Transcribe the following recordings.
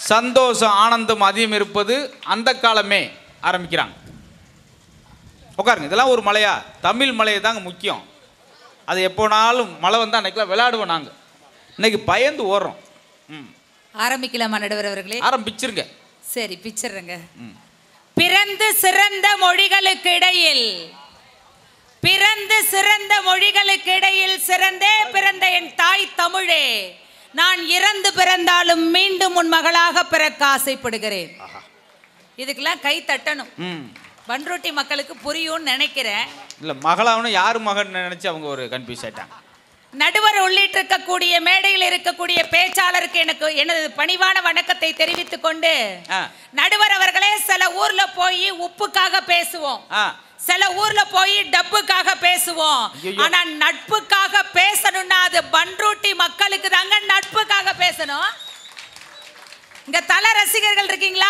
சந்தோஷம் ஆனந்தம் அதிகம் இருப்பது அந்த காலமே ஆரம்பிக்கிறாங்க உட்காருங்க இதெல்லாம் ஒரு மலையா தமிழ் மலையை தாங்க முக்கியம் அது எப்போனாலும் மழை வந்தால் அன்னைக்கெல்லாம் விளையாடுவோம் நாங்கள் இன்னைக்கு பயந்து ஓடுறோம் ம் ஆரம்பிக்கலாமா நடுவர் அவர்களே ஆரம்பிச்சிருங்க சரி பிச்சிடுறேங்க ம். பிறந்து சிறந்த மொழிகளுக்கு இடையில் பிறந்து சிறந்த மொழிகளுக்கு இடையில் சிறந்தே பிறந்த என் தாய் தமிழே நான் இறந்து பிறந்தாலும் மீண்டும் உன் மகளாக பிறக்க ஆசைப்படுகிறேன் இதுக்கெல்லாம் கை தட்டணும் ம் பன்ருட்டி மக்களுக்கு புரியும்னு நினைக்கிறேன் இல்லை மகளாவனு யார் மகன் நினச்சி அவங்க ஒரு கன்ஃபியூஸ் ஆயிட்டாங்க நடுவர் உள்ளிட்டு இருக்கக்கூடிய மேடையில் இருக்கக்கூடிய பேச்சாளருக்கு எனக்கு எனது பணிவான வணக்கத்தை தெரிவித்துக் கொண்டு ஆ. நடுவர் அவர்களே சில ஊர்ல போய் உப்புக்காக பேசுவோம் ஆ சில ஊர்ல போய் டப்புக்காக பேசுவோம் ஐயையோ. ஆனா நட்புக்காக பேசணும்னா அது பன்ருட்டி மக்களுக்கு தாங்க நட்புக்காக பேசணும் இங்க தல ரசிகர்கள் இருக்கீங்களா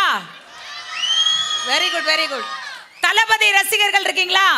very good very good Thalapathy ரசிகர்கள் இருக்கீங்களா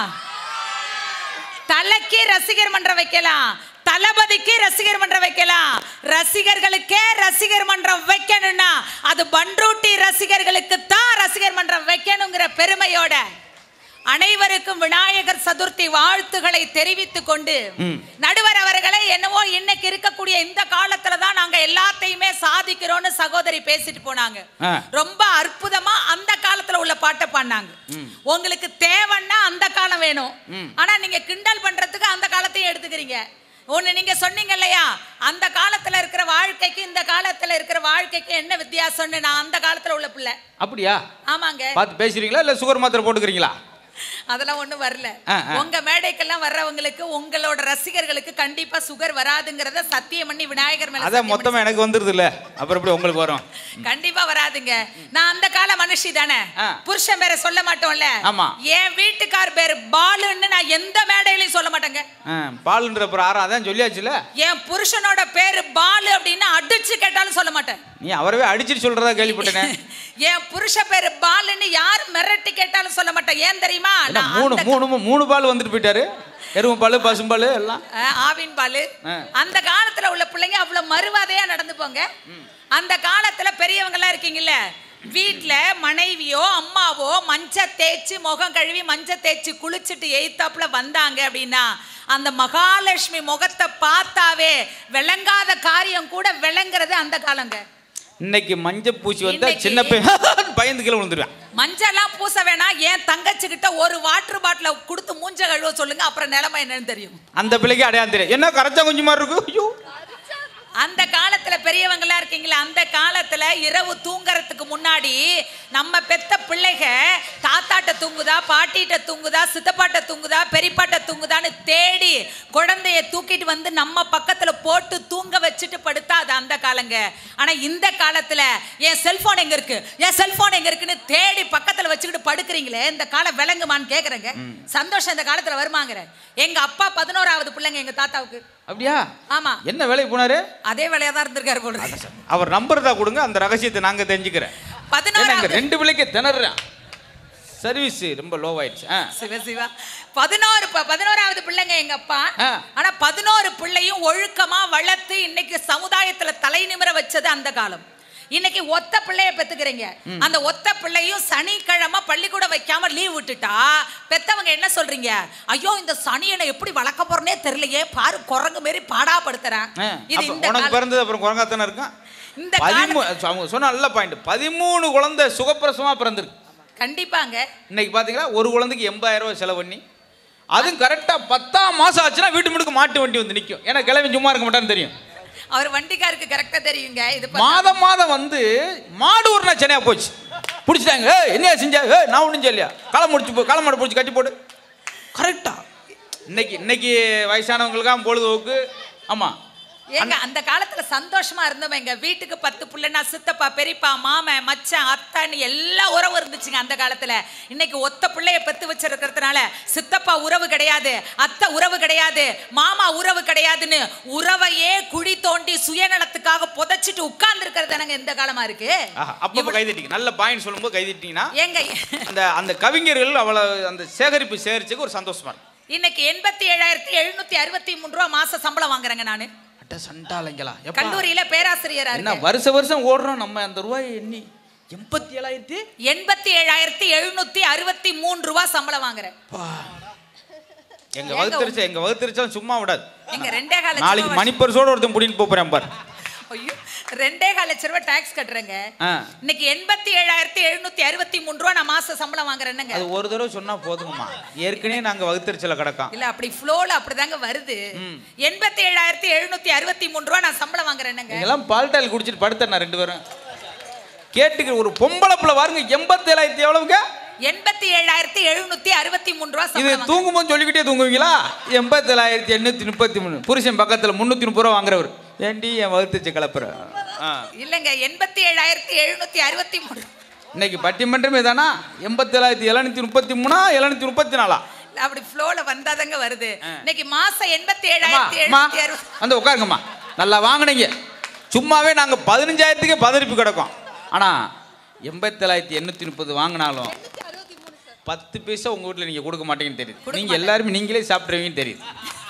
தலைக்கு ரசிகர் மன்றம் வைக்கலாம் தளபதிக்கு ரசிகர் மன்றம் வைக்கலாம் ரசிகர்களுக்கே ரசிகர் மன்றம் வைக்கணும்னா அது பன்ருட்டி ரசிகர்களுக்கு தான் ரசிகர் மன்றம் வைக்கணுங்கிற பெருமையோட அனைவருக்கும் விநாயகர் சதுர்த்தி வாழ்த்துக்களை தெரிவித்துக் கொண்டு ம். நடுவர் அவர்களை என்னவோ இன்னைக்கு இருக்கக்கூடிய இந்த காலத்துல தான் நாங்க எல்லாத்தையுமே சாதிக்கிறோம்னு சகோதரி பேசிட்டு போனாங்க ஆ. ரொம்ப அற்புதமா அந்த காலத்துல உள்ள பாட்டை பாடினாங்க உங்களுக்கு தேவைன்னா அந்த காலம் வேணும் ஆனா நீங்க கிண்டல் பண்றதுக்கு அந்த காலத்தையும் எடுத்துக்கிறீங்க ஒண்ணு நீங்க சொன்னீங்க இல்லையா அந்த காலத்துல இருக்கிற வாழ்க்கைக்கு இந்த காலத்துல இருக்கிற வாழ்க்கைக்கு என்ன வித்தியாசம்னு நான் அந்த காலத்துல உள்ள பிள்ளை அப்படியா ஆமாங்க பார்த்து பேசுறீங்களா இல்லை சுகர் மாத்திரை போட்டுக்கிறீங்களா அதெல்லாம் ஒண்ணும் வரல ஆ, ஆ. உங்க மேடைக்கெல்லாம் வர்றவங்களுக்கு உங்களோட ரசிகர்களுக்கு கண்டிப்பா சுகர் வராதுங்கிறத சத்தியம் பண்ணி விநாயகர் மேல அதான் சத்தியம் பண்ணி மொத்தமாக எனக்கு வந்துருது இல்ல அப்புறம் எப்படி உங்களுக்கு வரும் கண்டிப்பா வராதுங்க நான் அந்த கால மனுஷி தானே ஆ. புருஷன் பேரை சொல்ல மாட்டோம்ல ஆமா. என் வீட்டுக்கார் பேரு பாலுன்னு நான் எந்த மேடையிலயும் சொல்ல மாட்டேங்க ஆ பாலுன்ற அப்புறம் ஆறாம் அதான் சொல்லியாச்சுல என் புருஷனோட பேரு பாலு அப்படின்னு அடிச்சு கேட்டாலும் சொல்ல மாட்டேன் நீ அவரவே அடிச்சிட்டு சொல்றதா கேள்விப்பட்டேனே என் புருஷ பேரு பாலுன்னு யார் மிரட்டி கேட்டாலும் சொல்ல மாட்டேன் ஏன் தெரியுமா என்ன நான் மூணு அந்த மூணு மூணு பால் வந்துட்டு போயிட்டாரு எருமை பால் பசும்பால் எல்லாம் அஹ், ஆவின் பாலு ஆ. அந்த காலத்துல உள்ள பிள்ளைங்க அவ்வளவு மறுவாதையா நடந்துப்போங்க அந்த காலத்துல பெரியவங்க எல்லாம் இருக்கீங்கல்ல வீட்ல மனைவியோ அம்மாவோ மஞ்ச தேய்ச்சி முகம் கழுவி மஞ்ச தேய்ச்சி குளிச்சுட்டு எய்த்தாப்புல வந்தாங்க அப்படின்னா அந்த மகாலட்சுமி முகத்தை பார்த்தாவே விளங்காத காரியம் கூட விளங்குறது அந்த காலங்க இன்னைக்கு மஞ்சள் பூச்சி வந்தா இன்னைக்கு- சின்ன பையன் பயந்து கீழே விழுந்துருவான் மஞ்சள்லாம் பூச வேணாம் ஏன் தங்கச்சிக்கிட்ட ஒரு வாட்டர் பாட்டில கொடுத்து மூஞ்ச கழுவ சொல்லுங்க அப்புறம் நிலைமை என்னன்னு தெரியும் அந்த பிள்ளைக்கு அடையாளம் தெரியும் என்ன கரைச்சா கொஞ்சமா இருக்கு ஐயோ அந்த காலத்துல பெரியவங்களா இருக்கீங்களா அந்த காலத்துல இரவு தூங்கறதுக்கு முன்னாடி நம்ம பெத்த பிள்ளைக தாத்தாட்ட தூங்குதா பாட்டிட்ட தூங்குதா சித்தப்பாட்ட தூங்குதா பெரியப்பாட்ட தூங்குதான்னு தேடி குழந்தைய தூக்கிட்டு வந்து நம்ம பக்கத்துல போட்டு தூங்க வச்சுட்டு படுத்தா அது அந்த காலங்க ஆனா இந்த காலத்துல என் செல்போன் எங்க இருக்கு என் செல்போன் எங்க இருக்குன்னு தேடி பக்கத்துல வச்சுக்கிட்டு படுக்கிறீங்களே இந்த காலம் விளங்குமான்னு கேக்குறேங்க சந்தோஷம் இந்த காலத்துல வருமாங்கிற எங்க அப்பா பதினோராவது பிள்ளைங்க எங்க தாத்தாவுக்கு அப்படியா ஆமா என்ன வேலைக்கு போனாரு அதே வேலையா தான் இருந்திருக்காரு போல இருக்கு. அவர் நம்பர் தான் கொடுங்க அந்த ரகசியத்தை நாங்க தெரிஞ்சுக்கிறேன் ஏன்னா இங்க பதினோராவது ரெண்டு பிள்ளைக்கு திணறான் சர்வீஸ் ரொம்ப லோ ஆயிடுச்சு ஆ சிவ சிவா பதினோரு ப- பதினோராவது பிள்ளைங்க எங்க அப்பா ஆ. ஆனா பதினோரு பிள்ளையும் ஒழுக்கமா வளர்த்து இன்னைக்கு சமுதாயத்துல தலை நிமிர வச்சது அந்த காலம் இன்னைக்கு ஒத்த பிள்ளைய பெத்துக்கிறீங்க அந்த ஒத்த பிள்ளையும் சனிக்கிழமை பள்ளிக்கூடம் வைக்காம லீவ் விட்டுட்டா பெத்தவங்க என்ன சொல்றீங்க ஐயோ இந்த சனியனை எப்படி வளர்க்க போறனே தெரியலையே பாரு குரங்கு மாரி பாடாப்படுத்துறேன் ஆ, இது அப்ப இந்த உனக்கு கால- பிறந்தது அப்புறம் குரங்காத்தானே இருக்கான் இந்த பதிமூ அவங்க சொன்ன நல்ல பாயிண்ட் பதிமூணு குழந்தை சுகப்பிரசவமா பிறந்திருக்கு கண்டிப்பாங்க இன்னைக்கு பாத்தீங்களா ஒரு குழந்தைக்கு எண்பதாயிரம் ரூபாய் செலவு பண்ணி அதுவும் கரெக்டா பத்தாம் மாசம் ஆச்சுன்னா வீட்டு முடுக்கு மாட்டு வண்டி வந்து நிற்கும் ஏன்னா கிளம்பி சும்மா இருக்க மாட்டான்னு தெரியும் அவர் வண்டிக்காருக்கு கரெக்டா தெரியுங்க இது பார்த்தா- மாதம் மாதம் வந்து மாடு ஒரு சென்னையா போச்சு பிடிச்சிட்டாங்க ஏய் என்னையா செஞ்சா ஏய் நான் ஒன்றும் சொல்லியா களை முடிச்சு போ களை மாடு பிடிச்சி கட்டி போடு கரெக்டா இன்னைக்கு இன்னைக்கு வயசானவங்களுக்காக பொழுதுபோக்கு ஆமா ஏங்க அந்த காலத்துல சந்தோஷமா இருந்தவங்க வீட்டுக்கு பத்து புள்ளனா சித்தப்பா பெரியப்பா மாமன் மச்சான் அத்தான்னு எல்லா உறவு இருந்துச்சுங்க அந்த காலத்துல இன்னைக்கு ஒத்த பிள்ளைய பெத்து வச்சிருக்கிறதுனால சித்தப்பா உறவு கிடையாது அத்தை உறவு கிடையாது மாமா உறவு கிடையாதுன்னு உறவையே குழி தோண்டி சுயநலத்துக்காக புதைச்சிட்டு உட்கார்ந்து இருக்கிறது இந்த காலமா இருக்கு ஆஹா அப்பப்போ கைதட்டிங்க நல்ல பாயிண்ட் சொல்லும்போது கைதட்டிங்கன்னா ஏங்க அந்த அந்த கவிஞர்கள் அவ்வளோ அந்த சேகரிப்பு சேகரிச்சதுக்கு ஒரு சந்தோஷமா இருக்கும் இன்னைக்கு எண்பத்தி ஏழாயிரத்தி எழுநூத்தி அறுபத்தி மூணு ரூபா மாச சம்பளம் வாங்குறேங்க நானு அட்ட சண்டாளைங்களா எப்பா கல்லூரியில பேராசிரியரா என்ன இருக்கு வருஷ வருஷம் ஓடுறோம் நம்ம அந்த ரூபாய் எண்ணி எண்பத்தி ஏழாயிரத்தி எண்பத்தி ஏழாயிரத்தி எழுநூத்தி அறுபத்தி மூணு ரூபா சம்பளம் வாங்குறேன் எங்க வகுத்தரிச்ச எங்க வகுத்தரிச்சாலும் சும்மா விடாது எங்க ரெண்டே கால லட்ச நாளைக்கு ரூபா மணிப்பரிசோட ஒருத்தன் புடின்னு போறேன் பாரு ஐயோ ரெண்டே கால லட்ச ரூபாய் டாக்ஸ் கட்டுறேங்க ஆ. இன்னைக்கு எண்பத்தி ஏழாயிரத்தி எழுநூத்தி அறுபத்தி மூணு ரூபா நான் மாச சம்பளம் வாங்குறேன்னுங்க அது ஒரு தடவை சொன்னா போதுங்கம்மா ஏற்கனவே நாங்க வகுத்தரிச்சல கிடக்கோம் இல்ல அப்படி ஃப்ளோல அப்படிதாங்க வருது எண்பத்தி ஏழாயிரத்தி எழுநூத்தி அறுபத்தி மூணு ரூபா நான் சம்பளம் வாங்குறேன்னுங்க நீங்கெல்லாம் பால்டாயில் குடிச்சிட்டு படுத்தேன் ரெண்டு பேரும் கேட்டுக்க ஒரு பொம்பளை பிள்ளை பாருங்க எண்பத்தி ஏழாயிரத்தி எவ்வளவுங்க எண்பத்தி ஏழாயிரத்தி எழுநூத்தி அறுபத்தி மூணு ரூபா இது சம்பளம் வாங்குறேன். தூங்கும்போது சொல்லிக்கிட்டே தூங்குவீங்களா எண்பத்தி ஏழாயிரத்தி எண்ணூத்தி முப்பத்தி மூணு புருஷன் பக்கத்துல முன்னூத்தி முப்பது ரூபா வாங்குறவர் ஏண்டி என் வகுத்துச்சு கிளப்புற ஆ. இல்லங்க எண்பத்தி ஏழாயிரத்தி எழுநூத்தி அறுபத்தி மூணு இன்னைக்கு பட்டிமன்றமே தானா எண்பத்தி ஏழாயிரத்தி எழுநூத்தி முப்பத்தி மூணா எழுநூத்தி முப்பத்தி நாலா இல்ல, அப்படி ஃப்ளோல வந்தாதாங்க வருது இன்னைக்கு மாசம் எண்பத்தி அம்மா, ஏழாயிரத்தி அம்மா, எழுநூத்தி அறுபது வந்து உட்காருங்கம்மா நல்லா வாங்குனீங்க சும்மாவே நாங்க பதினஞ்சாயிரத்துக்கே பதறிப்பு கிடக்கோம் ஆனா எண்பத்தி ஏழாயிரத்தி எண்ணூத்தி முப்பது வாங்கினாலும் பத்து பைசா உங்க வீட்ல நீங்க கொடுக்க மாட்டீங்கன்னு தெரியுது கொடுக்க நீங்க எல்லாருமே நீங்களே சாப்பிட்ருவீங்கன்னு தெரியுது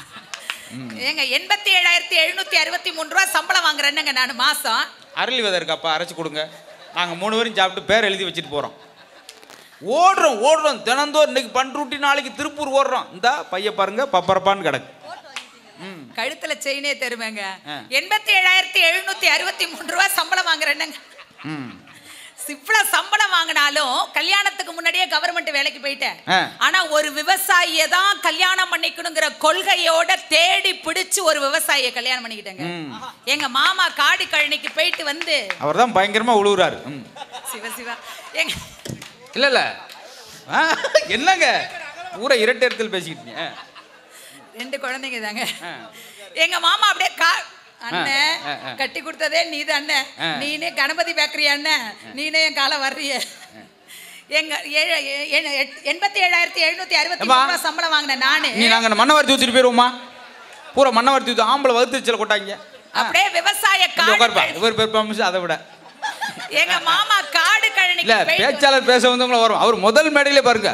ஏங்க எண்பத்தி ஏழாயிரத்தி எழுநூத்தி அறுபத்தி மூணு ரூபா சம்பளம் வாங்குறேன்னுங்க நான் மாசம் அரளி விதை இருக்காப்பா அரைச்சு கொடுங்க நாங்க மூணு பேரும் சாப்பிட்டு பேர் எழுதி வச்சுட்டு போறோம் ஓடுறோம் ஓடுறோம் தினந்தோறும் இன்னைக்கு பண்ருட்டி நாளைக்கு திருப்பூர் ஓடுறோம் இந்த பைய பாருங்க பப்பரப்பான்னு கிடக்கு கழுத்துல செயினே தருவேங்க ஆ. எண்பத்தி ஏழாயிரத்தி எழுநூத்தி அறுபத்தி மூணு ரூபா சம்பளம் வாங்குறேன்னுங்க ம் இவ்வளவு சம்பளம் வாங்கினாலும் கல்யாணத்துக்கு முன்னாடியே கவர்மெண்ட் வேலைக்கு போயிட்டேன் ஆ. ஆனா ஒரு விவசாயியை தான் கல்யாணம் பண்ணிக்கணுங்கிற கொள்கையோட தேடி பிடிச்சு ஒரு விவசாயியை கல்யாணம் பண்ணிக்கிட்டேங்க ம். எங்க மாமா காடு கழனிக்கு போயிட்டு வந்து அவர் தான் பயங்கரமா உழுவுறாரு ம் சிவ சிவா எங்க இல்ல இல்ல ஆ, என்னங்க ஊரை இரட்டை இடத்தில் பேசிக்கிட்டீங்க ரெண்டு குழந்தைங்க தாங்க ஆ. எங்க மாமா அப்படியே கா அண்ணன் ஆ, ஆ. கட்டி கொடுத்ததே நீ அண்ணன் ஆ. நீனே கணபதி பேக்கரி அண்ணன் நீனே என் காலை வர்றிய எங்க ஏழு- ஏழு- எட்- எண்பத்தி ஏழாயிரத்தி எழுநூத்தி அறுபத்தி ஏம்மா? மூணு ரூபா சம்பளம் வாங்கினேன் நானு நீ நாங்க மண்ணவர்த்தி ஊத்திட்டு போயிருவோமா பூரா மண்ணவர்த்தி ஊத்தி ஆம்பளை வகுத்துச்சல கொட்டாங்க அப்படியே விவசாய இங்க காடு உட்காருப்பா கழனி- இவர் பெர்ஃபார்மன்ஸ் அதை விட எங்க மாமா காடு இல்ல கழனிக்கு போயிட்டு பேச்சாளர் பேச வந்தவங்களும் வரும் அவர் முதல் மேடையிலே பாருங்க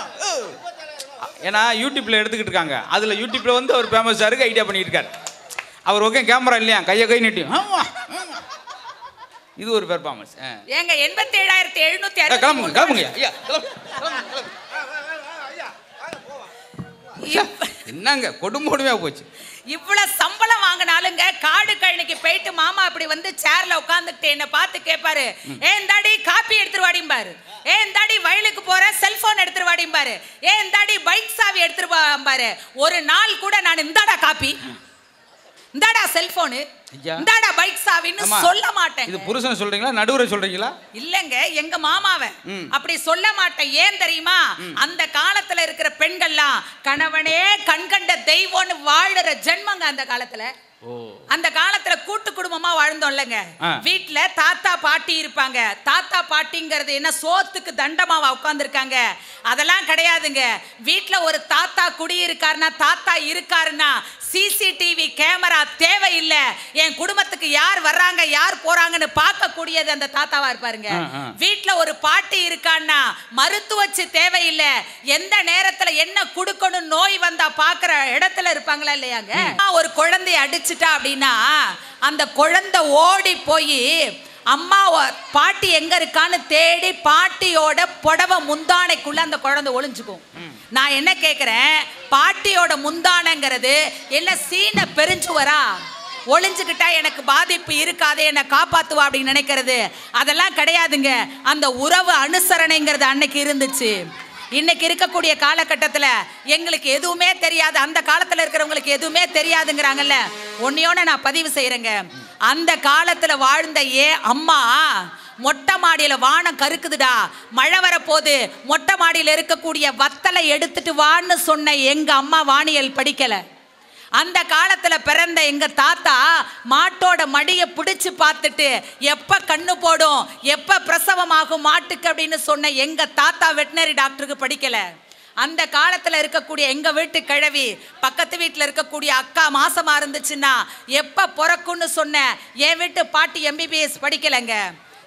ஏன்னா யூடியூப்ல எடுத்துக்கிட்டு இருக்காங்க அதுல யூடியூப்ல வந்து அவர் ஃபேமஸா இருக்கு ஐடியா பண்ணிட்டு இருக்காரு அவர் ஓகே கேமரா இல்லையா கையை கை நீட்டி ஆமா, ஆமா. இது ஒரு பெர்ஃபார்மன்ஸ் ஏங்க எண்பத்தி ஏழாயிரத்தி எழுநூத்தி அறுபத்தி கிளம்புங்க மூணு கிளம்புங்க ஐயா கிளம்புங்க, கிளம்புங்க, கிளம்புங்க. என்னங்க கொடுமோடுமையா போச்சு இவ்வளவு சம்பளம் வாங்கினாலுங்க காடு கழனிக்கு போயிட்டு மாமா அப்படி வந்து சேர்ல உட்காந்துக்கிட்டு என்ன பார்த்து கேட்பாரு ஏ இந்தாடி காப்பி எடுத்துட்டு வாடிம்பாரு ஏ இந்தாடி வயலுக்கு போற செல்போன் எடுத்துட்டு வாடிம்பாரு ஏ இந்தாடி பைக் சாவி எடுத்துட்டு வாம்பாரு ஒரு நாள் கூட நான் இந்தாடா காப்பி இந்தாடா செல்போனு ஐயா. இந்தாடா பைக் சாவின்னு ஆமா. சொல்ல இது மாட்டேங்க புருஷன் சொல்றீங்களா நடுவரை சொல்றீங்களா இல்லங்க எங்க மாமாவ ம். அப்படி சொல்ல மாட்டேன் ஏன் தெரியுமா அந்த காலத்துல இருக்கிற பெண்கள்லாம் கணவனே கண்கண்ட தெய்வம்னு வாழுற ஜென்மங்க அந்த காலத்துல ஓ அந்த காலத்துல கூட்டு குடும்பமா வாழ்ந்தோம்லங்க ஆ. வீட்ல தாத்தா பாட்டி இருப்பாங்க தாத்தா பாட்டிங்கிறது என்ன சோத்துக்கு தண்டமாவா உட்கார்ந்துருக்காங்க அதெல்லாம் கிடையாதுங்க வீட்ல ஒரு தாத்தா குடி இருக்காருன்னா தாத்தா இருக்காருன்னா சிசிடிவி கேமரா தேவையில்லை என் குடும்பத்துக்கு யார் வர்றாங்க யார் போறாங்கன்னு பார்க்கக்கூடியது அந்த தாத்தாவா இருப்பாருங்க ஆ, ஆ. வீட்ல ஒரு பாட்டி இருக்கான்னா மருத்துவச்சு தேவையில்லை எந்த நேரத்துல என்ன குடுக்கணும் நோய் வந்தா பாக்குற இடத்துல இருப்பாங்களா இல்லையாங்க ஒரு குழந்தைய அடிச்சுட்டா அப்படின்னா அந்த குழந்தை ஓடி போய் அம்மா ஒ- பாட்டி எங்க இருக்கான்னு தேடி பாட்டியோட புடவை முந்தானைக்குள்ள அந்த குழந்தை ஒளிஞ்சுக்கும் நான் என்ன கேக்குறேன் பாட்டியோட முந்தானைங்கிறது என்ன சீன பெருஞ்சுவரா ஒளிஞ்சுக்கிட்டா எனக்கு பாதிப்பு இருக்காது என்னை காப்பாத்துவா அப்படின்னு நினைக்கிறது அதெல்லாம் கிடையாதுங்க அந்த உறவு அனுசரணைங்கிறது அன்னைக்கு இருந்துச்சு இன்னைக்கு இருக்கக்கூடிய காலகட்டத்தில் எங்களுக்கு எதுவுமே தெரியாது அந்த காலத்தில் இருக்கிறவங்களுக்கு எதுவுமே தெரியாதுங்கிறாங்கல்ல ஒன்னையோட நான் பதிவு செய்கிறேங்க அந்த காலத்தில் வாழ்ந்த ஏ அம்மா மொட்டை மாடியில வானம் கருக்குதுடா மழை வரப்போகுது மொட்டை மாடியில இருக்கக்கூடிய வத்தலை எடுத்துட்டு வான்னு சொன்ன எங்க அம்மா வானியல் படிக்கல அந்த காலத்துல பிறந்த எங்க தாத்தா மாட்டோட மடியை பிடிச்சு பார்த்துட்டு எப்ப கண்ணு போடும் எப்ப பிரசவமாகும் மாட்டுக்கு அப்படின்னு சொன்ன எங்க தாத்தா வெட்டினரி டாக்டருக்கு படிக்கல அந்த காலத்துல இருக்கக்கூடிய எங்க வீட்டு கிழவி பக்கத்து வீட்டுல இருக்கக்கூடிய அக்கா மாசமா இருந்துச்சுன்னா எப்ப பிறக்கும்னு சொன்ன என் வீட்டு பாட்டி எம்பிபிஎஸ் படிக்கலைங்க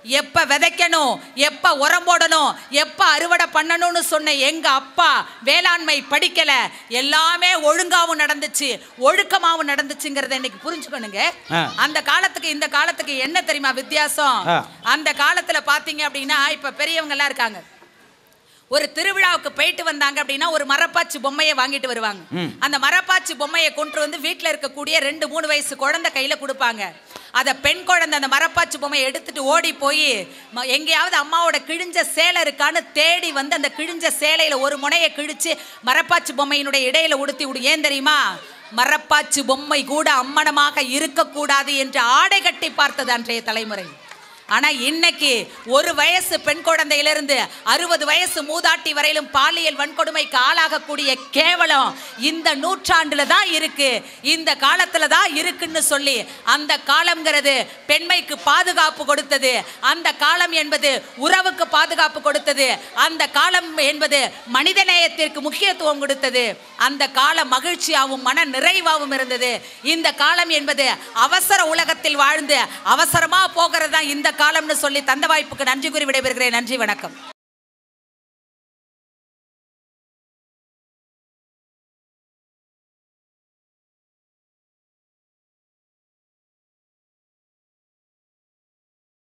எப்ப விதைக்கணும் எப்ப உரம் போடணும் எப்ப அறுவடை பண்ணணும்னு சொன்ன எங்க அப்பா வேளாண்மை படிக்கல எல்லாமே ஒழுங்காவும் நடந்துச்சு ஒழுக்கமாவும் நடந்துச்சுங்கிறத இன்னைக்கு புரிஞ்சுக்கணுங்க ஆ. அந்த காலத்துக்கு இந்த காலத்துக்கு என்ன தெரியுமா வித்தியாசம் ஆ. அந்த காலத்துல பாத்தீங்க அப்படின்னா இப்ப பெரியவங்க எல்லாம் இருக்காங்க ஒரு திருவிழாவுக்கு போயிட்டு வந்தாங்க அப்படின்னா ஒரு மரப்பாச்சி பொம்மையை வாங்கிட்டு வருவாங்க ம். அந்த மரப்பாச்சி பொம்மையை கொண்டு வந்து வீட்டில் இருக்கக்கூடிய ரெண்டு மூணு வயசு குழந்தை கையில கொடுப்பாங்க அதை பெண் குழந்தை அந்த மரப்பாச்சி பொம்மையை எடுத்துட்டு ஓடி போய் ம- எங்கேயாவது அம்மாவோட கிழிஞ்ச சேலை இருக்கான்னு தேடி வந்து அந்த கிழிஞ்ச சேலையில ஒரு முனையை கிழிச்சு மரப்பாச்சி பொம்மையினுடைய இடையில உடுத்தி விடு ஏன் தெரியுமா மரப்பாச்சி பொம்மை கூட அம்மனமாக இருக்கக்கூடாது என்று ஆடை கட்டி பார்த்தது அன்றைய தலைமுறை ஆனா இன்னைக்கு ஒரு வயசு பெண் குழந்தையிலிருந்து அறுபது வயசு மூதாட்டி வரையிலும் பாலியல் வன்கொடுமைக்கு ஆளாகக்கூடிய கேவலம் இந்த நூற்றாண்டுல தான் இருக்கு இந்த காலத்துல தான் இருக்குன்னு சொல்லி அந்த காலம்ங்கிறது பெண்மைக்கு பாதுகாப்பு கொடுத்தது அந்த காலம் என்பது உறவுக்கு பாதுகாப்பு கொடுத்தது அந்த காலம் என்பது மனிதநேயத்திற்கு முக்கியத்துவம் கொடுத்தது அந்த காலம் மகிழ்ச்சியாகவும் மன நிறைவாகவும் இருந்தது இந்த காலம் என்பது அவசர உலகத்தில் வாழ்ந்து அவசரமா போகிறது தான் இந்த காலம்னு சொல்லி தந்த வாய்ப்புக்கு நன்றி கூறி விடைபெறுகிறேன் நன்றி வணக்கம்